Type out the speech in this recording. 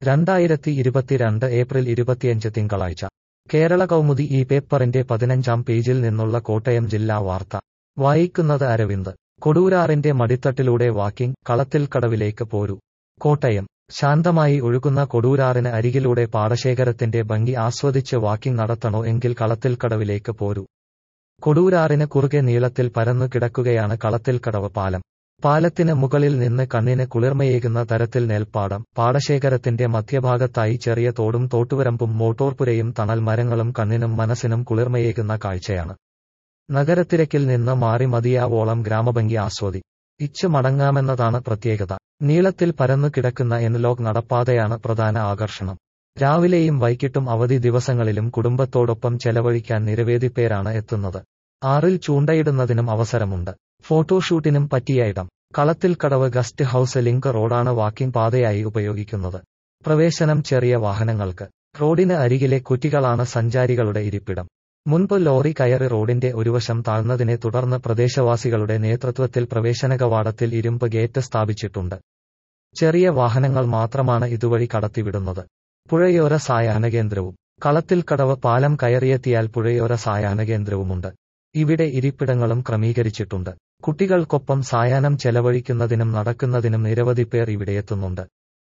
രണ്ടായിരത്തി ഇരുപത്തിരണ്ട് ഏപ്രിൽ ഇരുപത്തിയഞ്ച് തിങ്കളാഴ്ച കേരള കൗമുദി ഈ പേപ്പറിന്റെ പതിനഞ്ചാം പേജിൽ നിന്നുള്ള കോട്ടയം ജില്ലാ വാർത്ത വായിക്കുന്നത് അരവിന്ദ് കൊടൂരാറിന്റെ മടിത്തട്ടിലൂടെ വാക്കിംഗ് കളത്തിൽ കടവിലേക്ക് പോരൂ കോട്ടയം ശാന്തമായി ഒഴുകുന്ന കൊടൂരാറിന് അരികിലൂടെ പാടശേഖരത്തിന്റെ ഭംഗി ആസ്വദിച്ച് വാക്കിംഗ് നടത്തണോ എങ്കിൽ കളത്തിൽ കടവിലേക്ക് പോരൂ കൊടൂരാറിന് കുറുകെ നീളത്തിൽ പരന്നു കിടക്കുകയാണ് കളത്തിൽക്കടവ് പാലം പാലത്തിന് മുകളിൽ നിന്ന് കണ്ണിന് കുളിർമയേകുന്ന തരത്തിൽ നെൽപ്പാടം പാടശേഖരത്തിന്റെ മധ്യഭാഗത്തായി ചെറിയ തോടും തോട്ടുവരമ്പും മോട്ടോർപുരയും തണൽ മരങ്ങളും കണ്ണിനും മനസ്സിനും കുളിർമയേകുന്ന കാഴ്ചയാണ് നഗരത്തിരക്കിൽ നിന്ന് മാറി മതിയാവോളം ഗ്രാമഭംഗി ആസ്വദി ഇച്ച് മടങ്ങാമെന്നതാണ് പ്രത്യേകത നീളത്തിൽ പരന്നു കിടക്കുന്ന എൻലോക്ക് നടപ്പാതയാണ് പ്രധാന ആകർഷണം രാവിലെയും വൈകിട്ടും അവധി ദിവസങ്ങളിലും കുടുംബത്തോടൊപ്പം ചെലവഴിക്കാൻ നിരവധി പേരാണ് എത്തുന്നത് ആറിൽ ചൂണ്ടയിടുന്നതിനും അവസരമുണ്ട് ഫോട്ടോഷൂട്ടിനും പറ്റിയ ഇടം കളത്തിൽ കടവ് ഗസ്റ്റ് ഹൌസ് ലിങ്ക് റോഡാണ് വാക്കിംഗ് പാതയായി ഉപയോഗിക്കുന്നത് പ്രവേശനം ചെറിയ വാഹനങ്ങൾക്ക് റോഡിന് അരികിലെ കുറ്റികളാണ് സഞ്ചാരികളുടെ ഇരിപ്പിടം മുൻപ് ലോറി കയറി റോഡിന്റെ ഒരു വശം താഴ്ന്നതിനെ തുടർന്ന് പ്രദേശവാസികളുടെ നേതൃത്വത്തിൽ പ്രവേശന കവാടത്തിൽ ഇരുമ്പ് ഗേറ്റ് സ്ഥാപിച്ചിട്ടുണ്ട് ചെറിയ വാഹനങ്ങൾ മാത്രമാണ് ഇതുവഴി കടത്തിവിടുന്നത് പുഴയോര സായാഹ്ന കേന്ദ്രവും കളത്തിൽ കടവ് പാലം കയറിയെത്തിയാൽ പുഴയോര സായാഹ്ന കേന്ദ്രവുമുണ്ട് ഇവിടെ ഇരിപ്പിടങ്ങളും ക്രമീകരിച്ചിട്ടുണ്ട് കുട്ടികൾക്കൊപ്പം സായാഹ്നം ചെലവഴിക്കുന്നതിനും നടക്കുന്നതിനും നിരവധി പേർ ഇവിടെയെത്തുന്നുണ്ട്